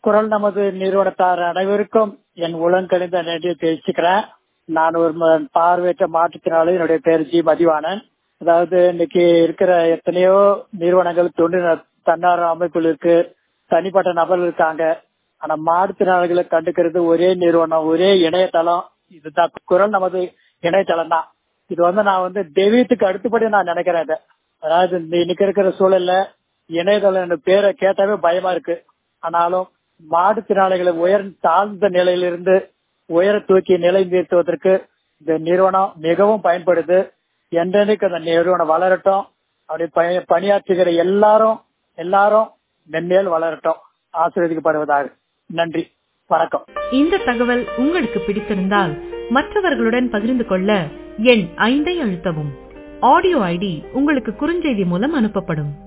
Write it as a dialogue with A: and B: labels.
A: குரல் நமது நிறுவனத்தார் அனைவருக்கும் என் உளங்கணிந்த நன்றியை தெரிவிச்சுக்கிறேன் நான் ஒரு ம- பார்வையற்ற மாற்றுத்திறனாளி என்னுடைய பேர் ஜி மதிவாணன் அதாவது இன்னைக்கு இருக்கிற எத்தனையோ நிறுவனங்கள் தொண்டு ந- தன்னார்வ அமைப்புகள் இருக்கு தனிப்பட்ட நபர்கள் இருக்காங்க ஆனா மாற்றுத்திறனாளிகளை கண்டுக்கிறது ஒரே நிறுவனம் ஒரே இணையதளம் இதுதான் குரல் நமது இணையதளம் தான் இது வந்து நான் வந்து தெய்வீகத்துக்கு அடுத்தபடி நான் நினைக்கிறேன் இதை அதாவது இந்த இன்னைக்கு இருக்கிற சூழல்ல இணையதளம் என்ற பேரை கேட்டாவே பயமா இருக்கு ஆனாலும் மாற்றுத்திறனாளிகளை உயர் தாழ்ந்த நிலையிலிருந்து உயர தூக்கி நிலை நிறுத்துவதற்கு இந்த நிறுவனம் மிகவும் பயன்படுது என்றென்னைக்கு அந்த நிறுவனம் வளரட்டும் அப்படி பணி- பணியாற்றுகிற எல்லாரும் எல்லாரும் மென்மேல் வளரட்டும் ஆசீர்வதிக்கப்படுவதாக நன்றி வணக்கம்
B: இந்த தகவல் உங்களுக்கு பிடித்திருந்தால் மற்றவர்களுடன் பகிர்ந்து கொள்ள எண் ஐந்தை அழுத்தவும் ஆடியோ ஐடி உங்களுக்கு குறுஞ்செய்தி மூலம் அனுப்பப்படும்